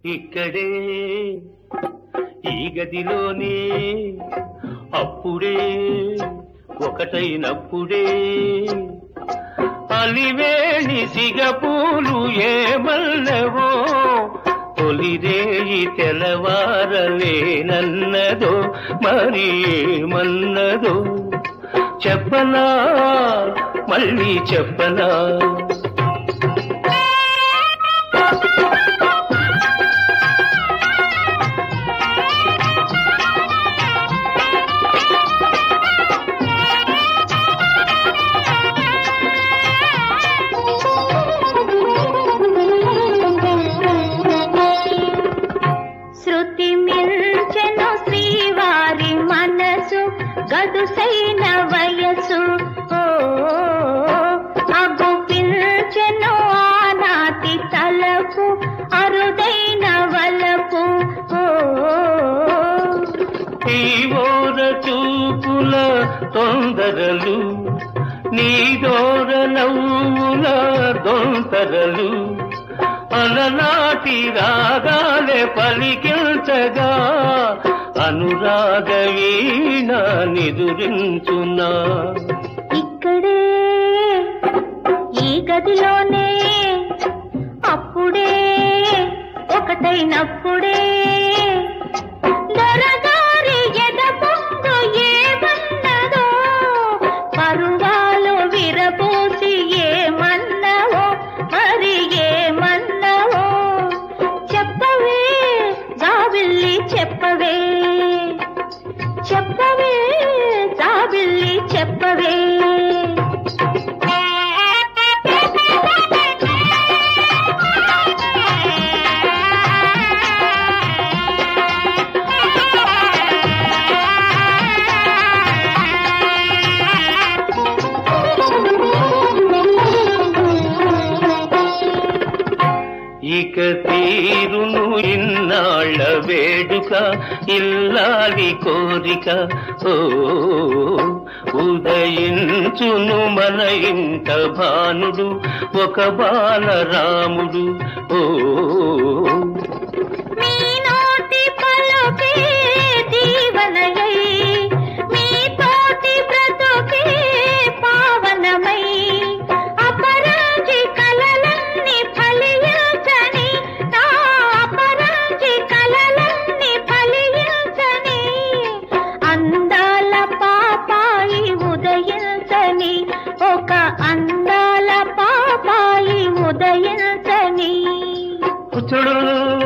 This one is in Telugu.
ఇక్కడే ఈ గదిలోనే అప్పుడే ఒకటైనప్పుడే అలివేణి సిగపూలు ఏమల్లవో తొలిరేయి తెలవారలేనన్నదో మరి ఏమన్నదో చెప్పనా మళ్ళీ చెప్పనా శృతి మిల్చెను శ్రీవారి మనసు గదుసైన వయసు ఓ అగు పిల్చెను ఆనాటి తలపు అరుదైన వలపు ఓ ఈ ఓర చూపుల తొందరలు నీ దోర నవ్వుల దొంతరలు అలనాటి రాగాలే పలికించగా అనురాగ వీణ నిదురించునా ఇక్కడే ఈ గదిలోనే అప్పుడే ఒకటైనప్పుడే దొరగారి ఎద పొంగు ఏమన్నదో పరువాలు విరబోసి ఏమన్నవో మరి ఏమన్నవో చెప్పవే జాబిల్లి చెప్పవే చెప్పవే జాబిల్లి చెప్పవే ఇక తీరును ఇన్నాళ్ళ వేడుక ఇల్లాలి కోరిక ఓ ఉదయించును మన ఇంట భానుడు ఒక బాలరాముడు ఓ మీ నోటి పలుకే దీవనయై మీ తోటి బ్రతుకే పావనమై అపరాజి కలలన్నీ ఫలించని నా అపరాజి కలలన్నీ ఫలించని అందాల పాపాయి ఉదయించని ఒక అందాల పాపాయి ఉదయించని చూడు